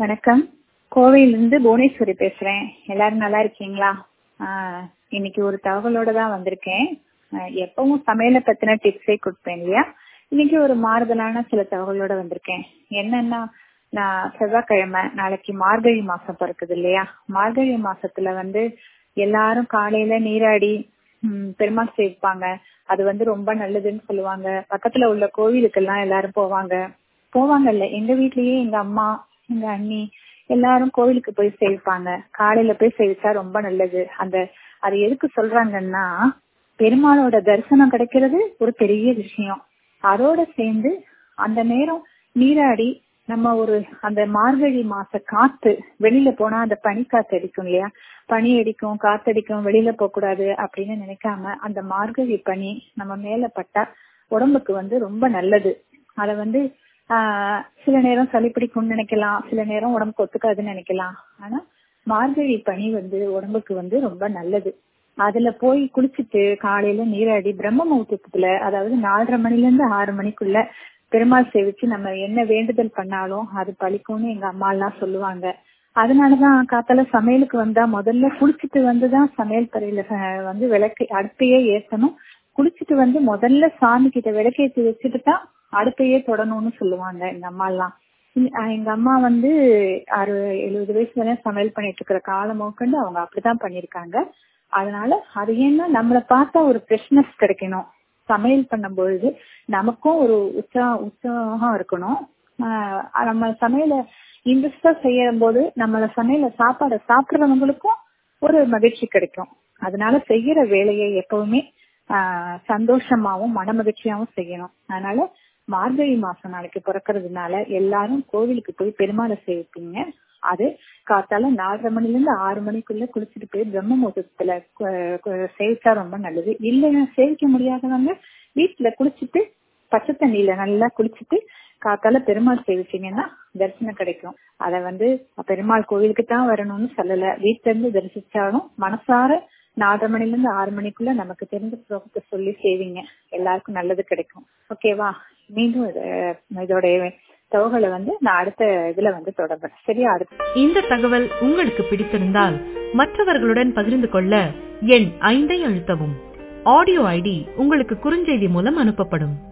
வணக்கம் கோவையிலிருந்து புவனேஸ்வரி பேசுறேன் எல்லாரும் நல்லா இருக்கீங்களா ஆஹ் இன்னைக்கு ஒரு தகவலோட தான் வந்திருக்கேன் ஆஹ் எப்பவும் சமையலை பத்தின டிப்ஸே கொடுப்பேன் இல்லையா இன்னைக்கு ஒரு மாறுதலான சில தகவலோட வந்திருக்கேன் என்னன்னா நான் செவ்வாய்க்கிழமை நாளைக்கு மார்கழி மாசம் பிறக்குது இல்லையா மார்கழி மாசத்துல வந்து எல்லாரும் காலையில நீராடி உம் பெருமாள் சேர்ப்பாங்க அது வந்து ரொம்ப நல்லதுன்னு சொல்லுவாங்க பக்கத்துல உள்ள கோவிலுக்கெல்லாம் எல்லாரும் போவாங்க போவாங்கல்ல எங்க வீட்லயே எங்க அம்மா எங்க அண்ணி எல்லாரும் கோவிலுக்கு போய் சேவிப்பாங்க காலையில போய் சேவிச்சா ரொம்ப நல்லது அந்த அது எதுக்கு சொல்றாங்கன்னா பெருமாளோட தரிசனம் கிடைக்கிறது ஒரு பெரிய விஷயம் அதோட சேர்ந்து அந்த நேரம் நீராடி நம்ம ஒரு அந்த மார்கழி மாச காத்து வெளியில போனா அந்த பனி காத்து அடிக்கும் இல்லையா பனி அடிக்கும் காத்தடிக்கும் வெளியில போக கூடாது அப்படின்னு நினைக்காம அந்த மார்கழி பனி நம்ம மேல பட்டா உடம்புக்கு வந்து ரொம்ப நல்லது அத வந்து ஆஹ் சில நேரம் சளி பிடிக்கும்னு நினைக்கலாம் சில நேரம் உடம்புக்கு ஒத்துக்காதுன்னு நினைக்கலாம் ஆனா மார்கழி பனி வந்து உடம்புக்கு வந்து ரொம்ப நல்லது அதுல போய் குளிச்சுட்டு காலையில நீராடி பிரம்ம முகூர்த்தத்துல அதாவது நாலரை மணில இருந்து ஆறு மணிக்குள்ள பெருமாள் சேவிச்சு நம்ம என்ன வேண்டுதல் பண்ணாலும் அது பழிக்கும்னு எங்க அம்மா எல்லாம் சொல்லுவாங்க அதனாலதான் காத்தால சமையலுக்கு வந்தா முதல்ல குளிச்சுட்டு வந்துதான் சமையல் கரையில வந்து விளக்கு அடுப்பையே ஏத்தணும் குளிச்சுட்டு வந்து முதல்ல சாமி கிட்ட விளக்கேற்றி வச்சுட்டு தான் அடுப்பையே தொடணும்னு சொல்லுவாங்க எங்க அம்மா எல்லாம் எங்க அம்மா வந்து அறு எழுபது வயசு வரை சமையல் பண்ணிட்டு இருக்கிற காலம் மூக்கண்டு அவங்க அப்படிதான் பண்ணிருக்காங்க அதனால அது ஏன்னா நம்மளை பார்த்தா ஒரு ஃப்ரெஷ்னஸ் கிடைக்கணும் சமையல் பண்ணும் பொழுது நமக்கும் ஒரு உற்சா உற்சாகம் இருக்கணும் நம்ம சமையல இன்ட்ரெஸ்டா செய்யும் போது நம்மள சமையல சாப்பாடை சாப்பிடுறவங்களுக்கும் ஒரு மகிழ்ச்சி கிடைக்கும் அதனால செய்யற வேலையை எப்பவுமே ஆஹ் சந்தோஷமாவும் மன மகிழ்ச்சியாவும் செய்யணும் அதனால மார்கழி மாசம் நாளைக்கு பிறக்கிறதுனால எல்லாரும் கோவிலுக்கு போய் பெருமாளை சேவிப்பீங்க அது காத்தால நாலரை மணில இருந்து ஆறு மணிக்குள்ள குளிச்சுட்டு போய் பிரம்ம முகூர்த்தத்துல சேவிச்சா ரொம்ப நல்லது இல்லைன்னா சேவிக்க முடியாதவங்க வீட்டுல குளிச்சுட்டு பச்சை தண்ணியில நல்லா குளிச்சுட்டு காத்தால பெருமாள் சேவிச்சீங்கன்னா தரிசனம் கிடைக்கும் அத வந்து பெருமாள் கோவிலுக்கு தான் வரணும்னு சொல்லல வீட்டுல இருந்து தரிசிச்சாலும் மனசார நாலரை மணில இருந்து ஆறு மணிக்குள்ள நமக்கு தெரிஞ்ச ஸ்லோகத்தை சொல்லி சேவிங்க எல்லாருக்கும் நல்லது கிடைக்கும் ஓகேவா மீண்டும் இதோட தகவலை வந்து நான் அடுத்த இதுல வந்து தொடர்பேன் சரியா அடுத்த இந்த தகவல் உங்களுக்கு பிடித்திருந்தால் மற்றவர்களுடன் பகிர்ந்து கொள்ள எண் ஐந்தை அழுத்தவும் ஆடியோ ஐடி உங்களுக்கு குறுஞ்செய்தி மூலம் அனுப்பப்படும்